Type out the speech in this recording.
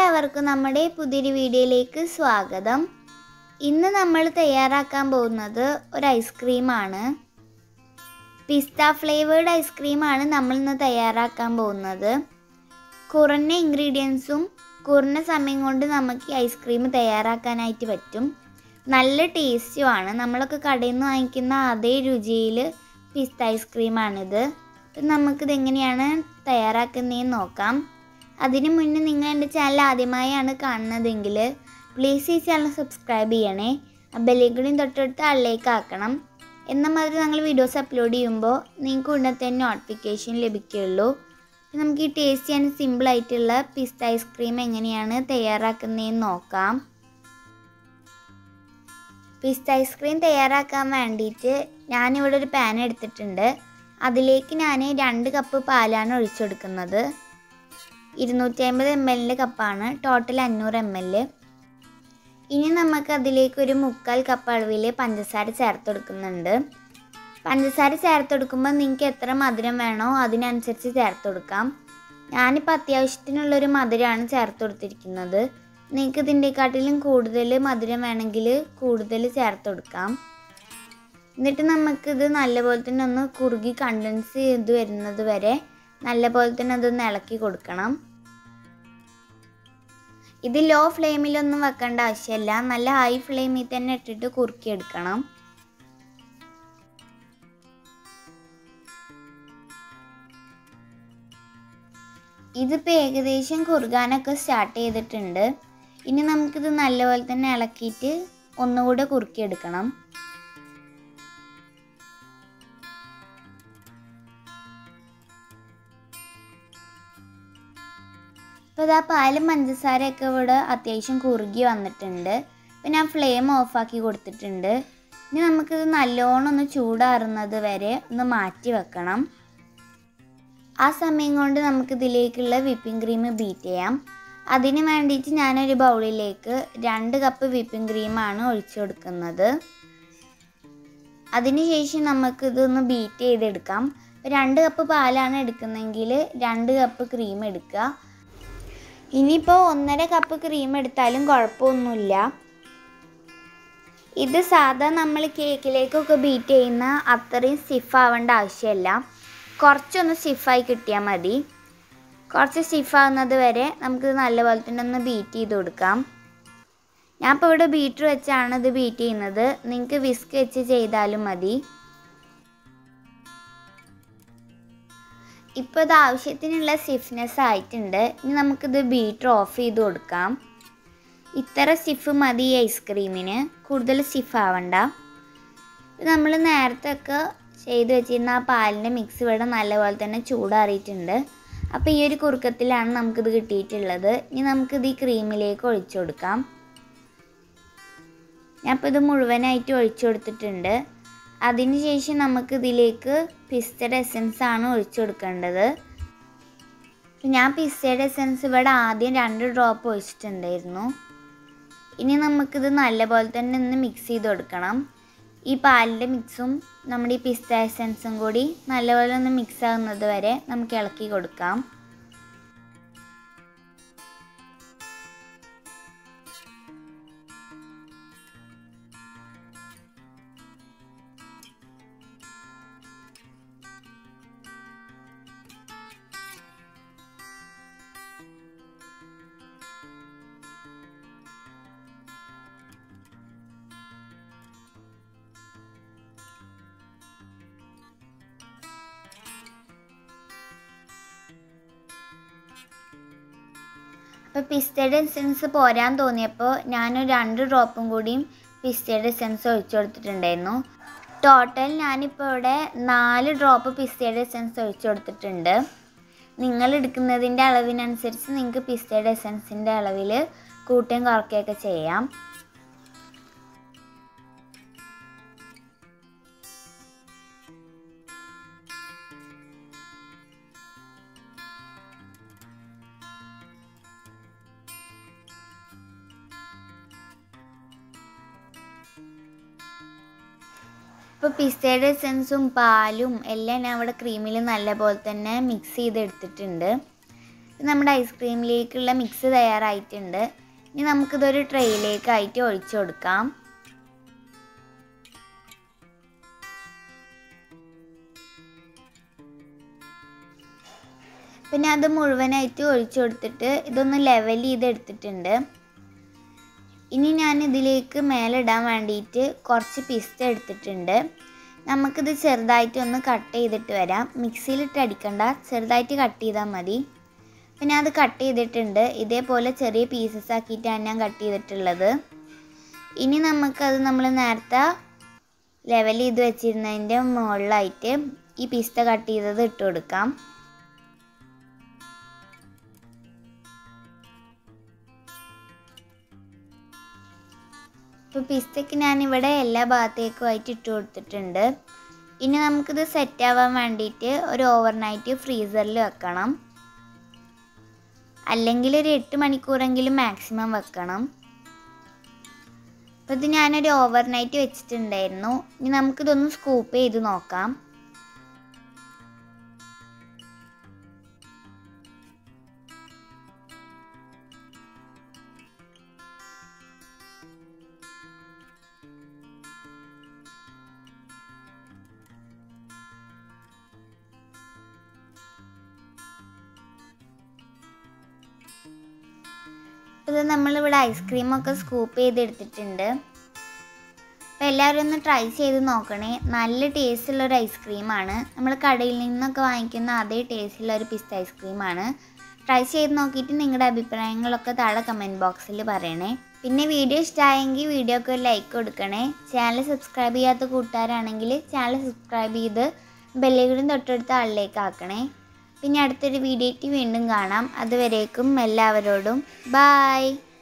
എല്ലാവർക്കും നമ്മുടെ പുതിയൊരു വീഡിയോയിലേക്ക് സ്വാഗതം ഇന്ന് നമ്മൾ തയ്യാറാക്കാൻ പോകുന്നത് ഒരു ഐസ്ക്രീമാണ് പിസ്ത ഫ്ലേവേർഡ് ഐസ്ക്രീമാണ് നമ്മൾ ഇന്ന് തയ്യാറാക്കാൻ പോകുന്നത് കുറഞ്ഞ ഇൻഗ്രീഡിയൻസും കുറഞ്ഞ സമയം കൊണ്ട് നമുക്ക് ഈ ഐസ്ക്രീം തയ്യാറാക്കാനായിട്ട് പറ്റും നല്ല ടേസ്റ്റുമാണ് നമ്മളൊക്കെ കടയിൽ നിന്ന് വാങ്ങിക്കുന്ന അതേ രുചിയിൽ പിസ്ത ഐസ്ക്രീമാണിത് അപ്പം നമുക്കിത് എങ്ങനെയാണ് തയ്യാറാക്കുന്നതെന്ന് നോക്കാം അതിനു മുന്നേ നിങ്ങൾ എൻ്റെ ചാനൽ ആദ്യമായാണ് കാണുന്നതെങ്കിൽ പ്ലീസ് ഈ ചാനൽ സബ്സ്ക്രൈബ് ചെയ്യണേ ആ ബെല്ലിക്കൂടിയും തൊട്ടടുത്ത് ആളിലേക്ക് ആക്കണം എന്നാൽ മാത്രമേ ഞങ്ങൾ വീഡിയോസ് അപ്ലോഡ് ചെയ്യുമ്പോൾ നിങ്ങൾക്ക് ഉടനെ തന്നെ നോട്ടിഫിക്കേഷൻ ലഭിക്കുകയുള്ളൂ അപ്പം നമുക്ക് ഈ ടേസ്റ്റി ആൻഡ് സിമ്പിൾ ആയിട്ടുള്ള പിസ്ത ഐസ്ക്രീം എങ്ങനെയാണ് തയ്യാറാക്കുന്നതെന്ന് നോക്കാം പിസ്ത ഐസ്ക്രീം തയ്യാറാക്കാൻ വേണ്ടിയിട്ട് ഞാനിവിടെ ഒരു പാൻ എടുത്തിട്ടുണ്ട് അതിലേക്ക് ഞാൻ രണ്ട് കപ്പ് പാലാണ് ഒഴിച്ചെടുക്കുന്നത് ഇരുന്നൂറ്റി അമ്പത് എം എല്ലിൻ്റെ കപ്പാണ് ടോട്ടൽ അഞ്ഞൂറ് എം എൽ ഇനി നമുക്ക് അതിലേക്ക് ഒരു മുക്കാൽ കപ്പ് അളവിൽ പഞ്ചസാര ചേർത്ത് കൊടുക്കുന്നുണ്ട് പഞ്ചസാര ചേർത്ത് കൊടുക്കുമ്പോൾ നിങ്ങൾക്ക് എത്ര മധുരം വേണോ അതിനനുസരിച്ച് ചേർത്ത് കൊടുക്കാം ഞാനിപ്പോൾ അത്യാവശ്യത്തിനുള്ളൊരു മധുരമാണ് ചേർത്ത് കൊടുത്തിരിക്കുന്നത് നിങ്ങൾക്ക് ഇതിൻ്റെക്കാട്ടിലും കൂടുതൽ മധുരം വേണമെങ്കിൽ കൂടുതൽ ചേർത്ത് കൊടുക്കാം എന്നിട്ട് നമുക്കിത് നല്ലപോലെ തന്നെ ഒന്ന് കുറുകി കണ്ടൻസ് ചെയ്ത് വരുന്നത് വരെ നല്ലപോലെ തന്നെ അതൊന്ന് ഇളക്കി കൊടുക്കണം ഇത് ലോ ഫ്ലെയിമിലൊന്നും വെക്കേണ്ട ആവശ്യമില്ല നല്ല ഹൈ ഫ്ലെയിമിൽ തന്നെ ഇട്ടിട്ട് കുറുക്കിയെടുക്കണം ഇതിപ്പോൾ ഏകദേശം കുറുകാനൊക്കെ സ്റ്റാർട്ട് ചെയ്തിട്ടുണ്ട് ഇനി നമുക്കിത് നല്ലപോലെ തന്നെ ഇളക്കിയിട്ട് ഒന്നുകൂടെ കുറുക്കിയെടുക്കണം ഇപ്പോൾ ഇതാ പാലും പഞ്ചസാരയൊക്കെ ഇവിടെ അത്യാവശ്യം കുറുകി വന്നിട്ടുണ്ട് അപ്പോൾ ഞാൻ ഫ്ലെയിം ഓഫാക്കി കൊടുത്തിട്ടുണ്ട് ഇനി നമുക്കിത് നല്ലോണം ഒന്ന് ചൂടാറുന്നത് വരെ ഒന്ന് മാറ്റി വെക്കണം ആ സമയം കൊണ്ട് നമുക്കിതിലേക്കുള്ള വിപ്പിംഗ് ക്രീം ബീറ്റ് ചെയ്യാം അതിന് വേണ്ടിയിട്ട് ഞാനൊരു ബൗളിലേക്ക് രണ്ട് കപ്പ് വിപ്പിംഗ് ക്രീമാണ് ഒഴിച്ചു കൊടുക്കുന്നത് അതിനുശേഷം നമുക്കിതൊന്ന് ബീറ്റ് ചെയ്തെടുക്കാം രണ്ട് കപ്പ് പാലാണ് എടുക്കുന്നതെങ്കിൽ രണ്ട് കപ്പ് ക്രീം എടുക്കുക ഇനിയിപ്പോൾ ഒന്നര കപ്പ് ക്രീം എടുത്താലും കുഴപ്പമൊന്നുമില്ല ഇത് സാധാ നമ്മൾ കേക്കിലേക്കൊക്കെ ബീറ്റ് ചെയ്യുന്ന അത്രയും സ്റ്റിഫ് ആവേണ്ട ആവശ്യമില്ല കുറച്ചൊന്ന് സ്റ്റിഫായി കിട്ടിയാൽ മതി കുറച്ച് സ്റ്റിഫാകുന്നത് വരെ നമുക്കിത് നല്ലപോലെ തന്നെ ഒന്ന് ബീറ്റ് ചെയ്ത് കൊടുക്കാം ഞാൻ ഇപ്പോൾ ഇവിടെ ബീറ്റർ വെച്ചാണ് ഇത് ബീറ്റ് ചെയ്യുന്നത് നിങ്ങൾക്ക് വിസ്ക് വെച്ച് ചെയ്താലും മതി ഇപ്പോൾ ഇത് ആവശ്യത്തിനുള്ള സ്റ്റിഫ്നെസ് ആയിട്ടുണ്ട് ഇനി നമുക്കിത് ബീറ്റർ ഓഫ് ചെയ്ത് കൊടുക്കാം ഇത്ര സ്റ്റിഫ് മതി ഈ ഐസ്ക്രീമിന് കൂടുതൽ സ്റ്റിഫ് ആവണ്ട നമ്മൾ നേരത്തെ ഒക്കെ ചെയ്ത് വെച്ചിരുന്ന ആ പാലിൻ്റെ മിക്സ് ഇവിടെ നല്ലപോലെ തന്നെ ചൂടാറിയിട്ടുണ്ട് അപ്പോൾ ഈ ഒരു കുറുക്കത്തിലാണ് നമുക്കിത് കിട്ടിയിട്ടുള്ളത് ഇനി നമുക്കിത് ഈ ക്രീമിലേക്ക് ഒഴിച്ചു കൊടുക്കാം ഞാൻ ഇപ്പോൾ ഇത് മുഴുവനായിട്ട് ഒഴിച്ചു കൊടുത്തിട്ടുണ്ട് അതിനുശേഷം നമുക്ക് ഇതിലേക്ക് പിസ്തയുടെ എസൻസ് ആണ് ഒഴിച്ചു കൊടുക്കേണ്ടത് ഞാൻ പിസ്തയുടെ എസൻസ് ഇവിടെ ആദ്യം രണ്ട് ഡ്രോപ്പ് ഒഴിച്ചിട്ടുണ്ടായിരുന്നു ഇനി നമുക്കിത് നല്ലപോലെ തന്നെ ഒന്ന് മിക്സ് ചെയ്ത് കൊടുക്കണം ഈ പാലിൻ്റെ മിക്സും നമ്മുടെ ഈ പിസ്ത എസൻസും കൂടി നല്ലപോലെ ഒന്ന് മിക്സ് ആകുന്നത് വരെ നമുക്ക് ഇളക്കി കൊടുക്കാം അപ്പോൾ പിസ്തയുടെ എസൻസ് പോരാൻ തോന്നിയപ്പോൾ ഞാനൊരു രണ്ട് ഡ്രോപ്പും കൂടിയും പിസ്തയുടെ എസൻസ് ഒഴിച്ചു കൊടുത്തിട്ടുണ്ടായിരുന്നു ടോട്ടൽ ഞാനിപ്പോൾ ഇവിടെ നാല് ഡ്രോപ്പ് പിസ്തയുടെ എസൻസ് ഒഴിച്ചു കൊടുത്തിട്ടുണ്ട് നിങ്ങൾ എടുക്കുന്നതിൻ്റെ അളവിനനുസരിച്ച് നിങ്ങൾക്ക് പിസ്തയുടെ എസൻസിൻ്റെ അളവിൽ കൂട്ടുകയും കുറയ്ക്കുകയൊക്കെ ചെയ്യാം ഇപ്പോൾ പിസ്തയുടെ എസൻസും പാലും എല്ലാം ഞാൻ ഇവിടെ ക്രീമിൽ നല്ലപോലെ തന്നെ മിക്സ് ചെയ്തെടുത്തിട്ടുണ്ട് നമ്മുടെ ഐസ്ക്രീമിലേക്കുള്ള മിക്സ് തയ്യാറായിട്ടുണ്ട് ഇനി നമുക്കിതൊരു ട്രെയിലേക്കായിട്ട് ഒഴിച്ചു കൊടുക്കാം പിന്നെ അത് മുഴുവനായിട്ട് ഒഴിച്ചു കൊടുത്തിട്ട് ഇതൊന്ന് ലെവൽ ചെയ്തെടുത്തിട്ടുണ്ട് ഇനി ഞാൻ ഇതിലേക്ക് മേലെ ഇടാൻ വേണ്ടിയിട്ട് കുറച്ച് പിസ്ത എടുത്തിട്ടുണ്ട് നമുക്കിത് ചെറുതായിട്ട് ഒന്ന് കട്ട് ചെയ്തിട്ട് വരാം മിക്സിയിലിട്ട് അടിക്കണ്ട ചെറുതായിട്ട് കട്ട് ചെയ്താൽ മതി പിന്നെ അത് കട്ട് ചെയ്തിട്ടുണ്ട് ഇതേപോലെ ചെറിയ പീസസ് ആക്കിയിട്ടാണ് ഞാൻ കട്ട് ചെയ്തിട്ടുള്ളത് ഇനി നമുക്കത് നമ്മൾ നേരത്തെ ലെവൽ ചെയ്ത് വെച്ചിരുന്നതിൻ്റെ മുകളിലായിട്ട് ഈ പിസ്ത കട്ട് ചെയ്തത് ഇട്ട് കൊടുക്കാം ഇപ്പോൾ പിസ്തയ്ക്ക് ഞാനിവിടെ എല്ലാ ഭാഗത്തേക്കുമായിട്ട് ഇട്ട് കൊടുത്തിട്ടുണ്ട് ഇനി നമുക്കിത് സെറ്റ് ആവാൻ വേണ്ടിയിട്ട് ഒരു ഓവർനൈറ്റ് ഫ്രീസറിൽ വെക്കണം അല്ലെങ്കിൽ ഒരു എട്ട് മണിക്കൂറെങ്കിലും മാക്സിമം വെക്കണം അപ്പോൾ ഇത് ഞാനൊരു ഓവർനൈറ്റ് വെച്ചിട്ടുണ്ടായിരുന്നു ഇനി നമുക്കിതൊന്ന് സ്കൂപ്പ് ചെയ്ത് നോക്കാം ഇത് നമ്മളിവിടെ ഐസ്ക്രീമൊക്കെ സ്കൂപ്പ് ചെയ്തെടുത്തിട്ടുണ്ട് അപ്പോൾ എല്ലാവരും ഒന്ന് ട്രൈ ചെയ്ത് നോക്കണേ നല്ല ടേസ്റ്റുള്ള ഒരു ഐസ്ക്രീമാണ് നമ്മൾ കടയിൽ നിന്നൊക്കെ വാങ്ങിക്കുന്ന അതേ ടേസ്റ്റുള്ള ഒരു പിസ്ത ഐസ്ക്രീമാണ് ട്രൈ ചെയ്ത് നോക്കിയിട്ട് നിങ്ങളുടെ അഭിപ്രായങ്ങളൊക്കെ താഴെ കമൻറ്റ് ബോക്സിൽ പറയണേ പിന്നെ വീഡിയോ ഇഷ്ടമായെങ്കിൽ വീഡിയോക്ക് ഒരു ലൈക്ക് കൊടുക്കണേ ചാനൽ സബ്സ്ക്രൈബ് ചെയ്യാത്ത കൂട്ടുകാരാണെങ്കിൽ ചാനൽ സബ്സ്ക്രൈബ് ചെയ്ത് ബെല്ലുകളും തൊട്ടടുത്ത ആളിലേക്ക് ആക്കണേ പിന്നെ അടുത്തൊരു വീഡിയോയ്ക്ക് വീണ്ടും കാണാം അതുവരേക്കും എല്ലാവരോടും ബായ്